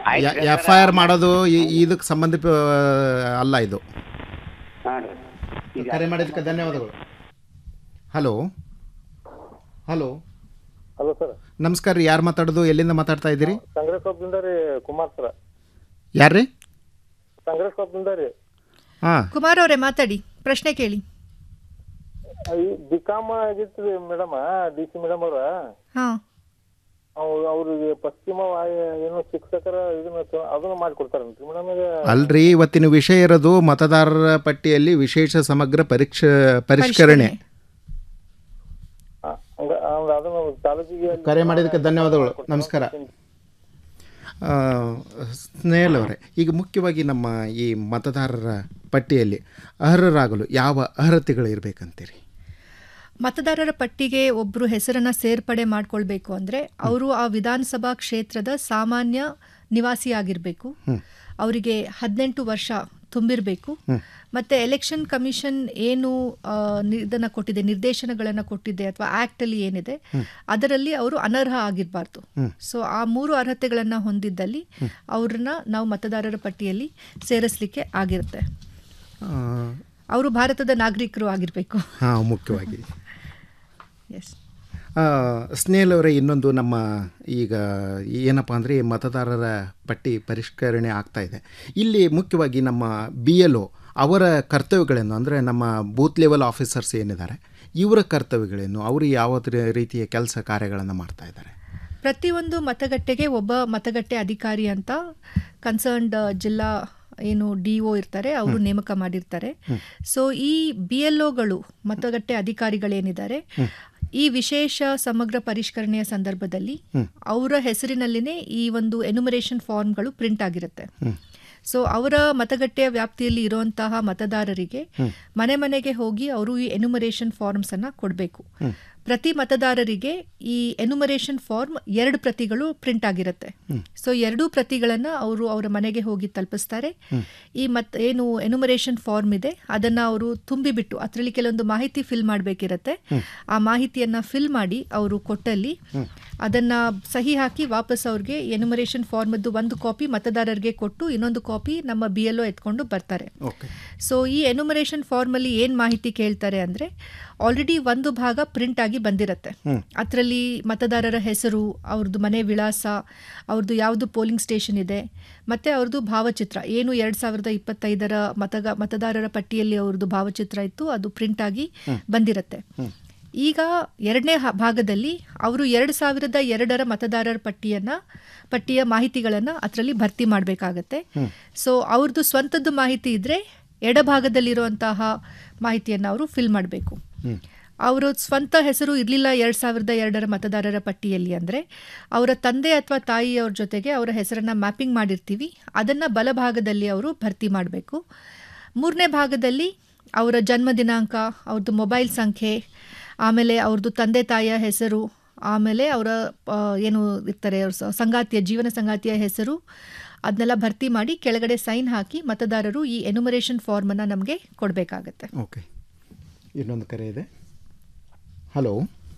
ಆಯ್ತು F I R ಮಾಡೋದು ಈ- ಇದಕ್ಕೆ ಸಂಬಂಧಿತ ಅಲ್ಲ ಇದು ಹಾಂ ರೀ ಈಗ ಕರೆ ಮಾಡಿದ್ದಕ್ಕೆ ಧನ್ಯವಾದಗಳು ಹಲೋ ಹಲೋ ಹಲೋ ಸರ್ ನಮಸ್ಕಾರ ರೀ ಯಾರು ಮಾತಾಡೋದು ಎಲ್ಲಿಂದ ಮಾತಾಡ್ತಾ ಇದ್ದೀರಿ ಕಾಂಗ್ರೆಸ್ ಪಕ್ಷದಿಂದ ರೀ ಕುಮಾರ್ ಸರ್ ಯಾರ್ರಿ ಕಾಂಗ್ರೆಸ್ ಪಕ್ಷದಿಂದ ರೀ ಹಾಂ ಕುಮಾರ್ ಅವರೇ ಮಾತಾಡಿ ಪ್ರಶ್ನೆ ಕೇಳಿ ಬಿ ಕಾಮ್ ಆಗಿತ್ತು ರೀ ಮೇಡಮ್ ಡಿ ಸಿ ಮೇಡಮ್ ಅವ್ರ ಹಾ ಅವ್ರು ಅವ್ರಿಗೆ ಪಶ್ಚಿಮ ವಾಯು ಏನೋ ಶಿಕ್ಷಕರ ಇದನ್ನ ತ- ಅದನ್ನ ಮಾಡಿಕೊಡ್ತಾರಂತ್ರಿ ಮೇಡಮ್ ಈಗ ಅಲ್ರಿ ಇವತ್ತಿನ ವಿಷಯ ಇರೋದು ಮತದಾರರ ಪಟ್ಟಿಯಲ್ಲಿ ವಿಶೇಷ ಸಮಗ್ರ ಪರೀಕ್ಷೆ ಪರಿಷ್ಕರಣೆ ಆ, ಹಂಗ- ಹಂಗ ಅದನ್ನ ತಾಲೂಕಿಗೆ ಅಲ್ಲಿ ಕರೆ ಮಾಡಿದ್ದಕ್ಕೆ ಧನ್ಯವಾದಗಳು ನಮಸ್ಕಾರ ಆ, ಸ್ನೇಹಲ್ ಅವರೇ ಈಗ ಮುಖ್ಯವಾಗಿ ನಮ್ಮ ಈ ಮತದಾರರ ಪಟ್ಟಿಯಲ್ಲಿ ಅರ್ಹರಾಗಲು ಯಾವ ಅರ್ಹತೆಗಳು ಇರಬೇಕಂತೀರಿ ಮತದಾರರ ಪಟ್ಟಿಗೆ ಒಬ್ಬರು ಹೆಸರನ್ನ ಸೇರ್ಪಡೆ ಮಾಡ್ಕೊಳ್ಬೇಕು ಅಂದ್ರೆ ಅವರು ಆ ವಿಧಾನಸಭಾ ಕ್ಷೇತ್ರದ ಸಾಮಾನ್ಯ ನಿವಾಸಿಯಾಗಿರ್ಬೇಕು ಅವರಿಗೆ ಹದಿನೆಂಟು ವರ್ಷ ತುಂಬಿರಬೇಕು ಮತ್ತೆ ಎಲೆಕ್ಷನ್ ಕಮಿಷನ್ ಏನು ಆ, ನಿ- ಇದನ್ನ ಕೊಟ್ಟಿದೆ ನಿರ್ದೇಶನಗಳನ್ನ ಕೊಟ್ಟಿದೆ ಅಥವಾ ಆಕ್ಟ್ ಅಲ್ಲಿ ಏನಿದೆ ಅದರಲ್ಲಿ ಅವರು ಅನರ್ಹ ಆಗಿರಬಾರ್ದು ಸೊ ಆ ಮೂರು ಅರ್ಹತೆಗಳನ್ನ ಹೊಂದಿದ್ದಲ್ಲಿ ಅವ್ರನ್ನ ನಾವು ಮತದಾರರ ಪಟ್ಟಿಯಲ್ಲಿ ಸೇರಿಸ್ಲಿಕ್ಕೆ ಆಗಿರುತ್ತೆ ಅವರು ಭಾರತದ ನಾಗರಿಕರು ಆಗಿರಬೇಕು ಹಾಂ ಮುಖ್ಯವಾಗಿ ಎಸ್ ಆ, ಸ್ನೇಹಲ್ ಅವರೇ ಇನ್ನೊಂದು ನಮ್ಮ ಈಗ ಏನಪ್ಪ ಅಂದರೆ ಮತದಾರರ ಪಟ್ಟಿ ಪರಿಷ್ಕರಣೆ ಆಗ್ತಾ ಇದೆ ಇಲ್ಲಿ ಮುಖ್ಯವಾಗಿ ನಮ್ಮ ಬಿ ಎಲ್ ಒ ಅವರ ಕರ್ತವ್ಯಗಳೇನು ಅಂದರೆ ನಮ್ಮ ಬೂತ್ ಲೆವೆಲ್ ಆಫೀಸರ್ಸ್ ಏನಿದ್ದಾರೆ ಇವರ ಕರ್ತವ್ಯಗಳೇನು ಅವರು ಯಾವ ತರ- ರೀತಿಯ ಕೆಲಸ ಕಾರ್ಯಗಳನ್ನು ಮಾಡ್ತಾ ಇದ್ದಾರೆ ಪ್ರತಿಯೊಂದು ಮತಗಟ್ಟೆಗೆ ಒಬ್ಬ ಮತಗಟ್ಟೆ ಅಧಿಕಾರಿ ಅಂತ ಕನ್ಸರ್ನ್ಡ್ ಜಿಲ್ಲಾ ಏನು ಡಿ ಒ ಇರ್ತಾರೆ ಅವರು ನೇಮಕ ಮಾಡಿರ್ತಾರೆ ಸೊ ಈ ಬಿ ಎಲ್ ಒಗಳು ಮತಗಟ್ಟೆ ಅಧಿಕಾರಿಗಳೇನಿದ್ದಾರೆ ಈ ವಿಶೇಷ ಸಮಗ್ರ ಪರಿಷ್ಕರಣೆಯ ಸಂದರ್ಭದಲ್ಲಿ ಅವರ ಹೆಸರಿನಲ್ಲಿನೇ ಈ ಒಂದು ಎನುಮರೇಷನ್ ಫಾರ್ಮ್ಗಳು ಪ್ರಿಂಟ್ ಆಗಿರುತ್ತೆ ಸೊ ಅವರ ಮತಗಟ್ಟೆಯ ವ್ಯಾಪ್ತಿಯಲ್ಲಿ ಇರುವಂತಹ ಮತದಾರರಿಗೆ ಮನೆ ಮನೆಗೆ ಹೋಗಿ ಅವರು ಈ ಎನುಮರೇಷನ್ ಫಾರ್ಮ್ಸ್ ಅನ್ನ ಕೊಡಬೇಕು ಪ್ರತಿ ಮತದಾರರಿಗೆ ಈ ಎನುಮರೇಷನ್ ಫಾರ್ಮ್ ಎರಡು ಪ್ರತಿಗಳು ಪ್ರಿಂಟ್ ಆಗಿರುತ್ತೆ ಸೊ ಎರಡೂ ಪ್ರತಿಗಳನ್ನ ಅವರು ಅವರ ಮನೆಗೆ ಹೋಗಿ ತಲುಪಿಸ್ತಾರೆ ಈ ಮತ್ ಏನು ಎನುಮರೇಷನ್ ಫಾರ್ಮ್ ಇದೆ ಅದನ್ನ ಅವರು ತುಂಬಿಬಿಟ್ಟು ಅದರಲ್ಲಿ ಕೆಲವೊಂದು ಮಾಹಿತಿ ಫಿಲ್ ಮಾಡಬೇಕಿರತ್ತೆ ಆ ಮಾಹಿತಿಯನ್ನ ಫಿಲ್ ಮಾಡಿ ಅವರು ಕೊಟ್ಟಲ್ಲಿ ಅದನ್ನ ಸಹಿ ಹಾಕಿ ವಾಪಸ್ ಅವ್ರಿಗೆ ಎನುಮರೇಷನ್ ಫಾರ್ಮದ್ದು ಒಂದು ಕಾಪಿ ಮತದಾರರಿಗೆ ಕೊಟ್ಟು ಇನ್ನೊಂದು ಕಾಪಿ ನಮ್ಮ ಬಿ ಎಲ್ ಎತ್ಕೊಂಡು ಬರ್ತಾರೆ ಓಕೆ ಸೊ ಈ ಎನುಮರೇಷನ್ ಫಾರ್ಮಲ್ಲಿ ಏನು ಮಾಹಿತಿ ಕೇಳ್ತಾರೆ ಅಂದರೆ ಆಲ್ರೆಡಿ ಒಂದು ಭಾಗ ಪ್ರಿಂಟ್ ಆಗಿ ಬಂದಿರತ್ತೆ ಅದರಲ್ಲಿ ಮತದಾರರ ಹೆಸರು ಅವ್ರದ್ದು ಮನೆ ವಿಳಾಸ ಅವ್ರದ್ದು ಯಾವುದು ಪೋಲಿಂಗ್ ಸ್ಟೇಷನ್ ಇದೆ ಮತ್ತು ಅವ್ರದ್ದು ಭಾವಚಿತ್ರ ಏನು ಎರಡು ಸಾವಿರದ ಇಪ್ಪತ್ತೈದರ ಮತಗ ಮತದಾರರ ಪಟ್ಟಿಯಲ್ಲಿ ಅವ್ರದ್ದು ಭಾವಚಿತ್ರ ಇತ್ತು ಅದು ಪ್ರಿಂಟ್ ಆಗಿ ಬಂದಿರತ್ತೆ ಈಗ ಎರಡನೇ ಹ- ಭಾಗದಲ್ಲಿ ಅವರು ಎರಡು ಸಾವಿರದ ಎರಡರ ಮತದಾರರ ಪಟ್ಟಿಯನ್ನ ಪಟ್ಟಿಯ ಮಾಹಿತಿಗಳನ್ನು ಅದರಲ್ಲಿ ಭರ್ತಿ ಮಾಡಬೇಕಾಗತ್ತೆ ಸೊ ಅವ್ರದ್ದು ಸ್ವಂತದ್ದು ಮಾಹಿತಿ ಇದ್ರೆ ಎಡಭಾಗದಲ್ಲಿರುವಂತಹ ಮಾಹಿತಿಯನ್ನು ಅವರು ಫಿಲ್ ಮಾಡಬೇಕು ಅವರ ಸ್ವಂತ ಹೆಸರು ಇರಲಿಲ್ಲ ಎರಡು ಸಾವಿರದ ಎರಡರ ಮತದಾರರ ಪಟ್ಟಿಯಲ್ಲಿ ಅಂದರೆ ಅವರ ತಂದೆ ಅಥವಾ ತಾಯಿಯವ್ರ ಜೊತೆಗೆ ಅವರ ಹೆಸರನ್ನು ಮ್ಯಾಪಿಂಗ್ ಮಾಡಿರ್ತೀವಿ ಅದನ್ನು ಬಲಭಾಗದಲ್ಲಿ ಅವರು ಭರ್ತಿ ಮಾಡಬೇಕು ಮೂರನೇ ಭಾಗದಲ್ಲಿ ಅವರ ಜನ್ಮ ದಿನಾಂಕ ಅವ್ರದ್ದು ಮೊಬೈಲ್ ಸಂಖ್ಯೆ ಆಮೇಲೆ ಅವ್ರದ್ದು ತಂದೆ ತಾಯಿಯ ಹೆಸರು ಆಮೇಲೆ ಅವರ ಆ, ಏನು ಇರ್ತಾರೆ ಅವ್ರ ಸ- ಸಂಗಾತಿಯ ಜೀವನ ಸಂಗಾತಿಯ ಹೆಸರು ಅದನ್ನೆಲ್ಲ ಭರ್ತಿ ಮಾಡಿ ಕೆಳಗಡೆ ಸೈನ್ ಹಾಕಿ ಮತದಾರರು ಈ ಎನುಮರೇಷನ್ ಫಾರ್ಮನ್ನು ನಮಗೆ ಕೊಡಬೇಕಾಗತ್ತೆ ಓಕೆ ಇನ್ನೊಂದು ಕರೆ ಇದೆ ಹಲೋ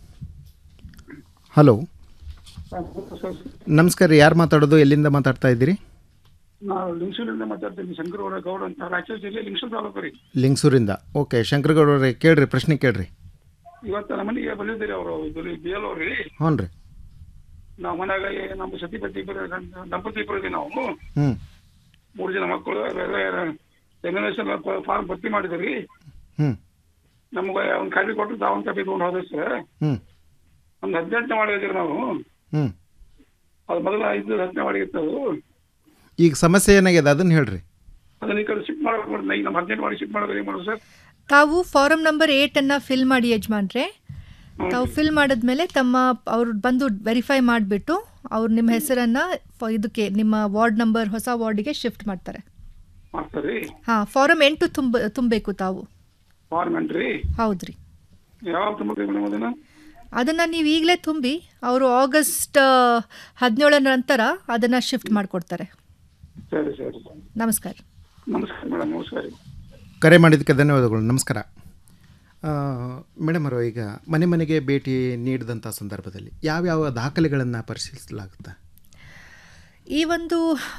ಹಲೋ ನಮಸ್ಕಾರ ರೀ ಯಾರು ಮಾತಾಡೋದು ಎಲ್ಲಿಂದ ಮಾತಾಡ್ತಾ ಇದ್ದೀರಿ ನಾವು ಲಿಂಗಸೂರಿಂದ ಮಾತಾಡ್ತೀನಿ ಶಂಕರಗೌಡ ಗೌಡ ಅಂತ ರಾಯಚೂರು ಜಿಲ್ಲೆ ಲಿಂಗಸೂರು ತಾಲೂಕು ರೀ ಲಿಂಗಸೂರಿಂದ ಓಕೆ ಶಂಕರಗೌಡ ಅವರೇ ಕೇಳ್ರಿ ಪ್ರಶ್ನೆ ಕೇಳ್ರಿ ಇವತ್ತು ನಮ್ಮ ಮನೆಗೆ ಬಂದಿದ್ದೀರಿ ಅವರು ಇದು ಬಿ ಎಲ್ ಅವ್ರಿ ಹ್ಞೂ ರೀ ನಾವು ಮನ್ಯಾಗ ಏ- ನಮ್ಮ ಸತಿಪತಿ ಇಬ್ಬರು ಗಂಡ- ದಂಪತಿ ಇಬ್ಬರು ಇದೀವಿ ನಾವು ಹ್ಞೂ ಮೂರು ಜನ ಮಕ್ಕಳು ಎಮಿನೇಷನ್ ಫಾರ್ಮ್ ಭರ್ತಿ ಮಾಡಿದ್ರಿ ಹ್ಞೂ ನಮ್ಗೆ ಒಂದು ಕಾಪಿ ಕೊಟ್ಟು ತಾವು ಕಾಪಿ ತೊಗೊಂಡು ಹೋದ್ರೆ ಸರ್ ಹ್ಞೂ ಒಂದು ಹದಿನೆಂಟನೇ ಮಾಡಿದ್ರಿ ನಾವು ಹ್ಞೂ ಅದು ಮೊದಲ ಐದು ಹತ್ತನೇ ಮಾಡಿ ಇತ್ತು ಅದು ಈಗ ಸಮಸ್ಯೆ ಏನಾಗಿದೆ ಅದನ್ನು ಹೇಳ್ರಿ ಅದನ್ನ ಈ ಕಡೆ ಶಿಫ್ಟ್ ಮಾಡಬೇಕು ಮಾಡಿ ಈಗ ನಮ್ಮ ಹದಿನೆಂಟು ಮಾಡಿ ಶಿಫ್ಟ್ ಮಾಡೋದು ಏನು ಮಾಡೋದು ಸರ್ ತಾವು ಫಾರಂ ನಂಬರ್ ಏಟನ್ನು ಫಿಲ್ ಮಾಡಿ ಯಜಮಾನ್ರೆ ತಾವು ಫಿಲ್ ಮಾಡಿದ್ಮೇಲೆ ತಮ್ಮ ಅವ್ರು ಬಂದು ವೆರಿಫೈ ಮಾಡಿಬಿಟ್ಟು ಅವ್ರು ನಿಮ್ಮ ಹೆಸರನ್ನು ಇದಕ್ಕೆ ನಿಮ್ಮ ವಾರ್ಡ್ ನಂಬರ್ ಹೊಸ ವಾರ್ಡಿಗೆ ಶಿಫ್ಟ್ ಮಾಡ್ತಾರೆ ಮಾಡ್ತಾರೆ ಹಾಂ ಫಾರಂ ಎಂಟು ತುಂಬ ತುಂಬಬೇಕು ತಾವು ಫಾರ್ಮ್ ಎಂಟ್ರಿ ಹೌದ್ರಿ ಯಾವಾಗ ತುಂಬಬೇಕು ಮೇಡಮ್ ಅದನ್ನ ಅದನ್ನು ನೀವು ಈಗಲೇ ತುಂಬಿ ಅವರು ಆಗಸ್ಟ್ ಹದಿನೇಳರ ನಂತರ ಅದನ್ನು ಶಿಫ್ಟ್ ಮಾಡಿಕೊಡ್ತಾರೆ ಸರಿ ಸರಿ ನಮಸ್ಕಾರ ನಮಸ್ಕಾರ ಮೇಡಮ್ ನಮಸ್ಕಾರ ರೀ ಕರೆ ಮಾಡಿದ್ದಕ್ಕೆ ಧನ್ಯವಾದಗಳು ನಮಸ್ಕಾರ ಮೇಡಮ್ ಅವರು ಈಗ ಮನೆ ಮನೆಗೆ ಭೇಟಿ ನೀಡಿದಂಥ ಸಂದರ್ಭದಲ್ಲಿ ಯಾವ್ಯಾವ ದಾಖಲೆಗಳನ್ನು ಪರಿಶೀಲಿಸಲಾಗುತ್ತೆ ಈ ಒಂದು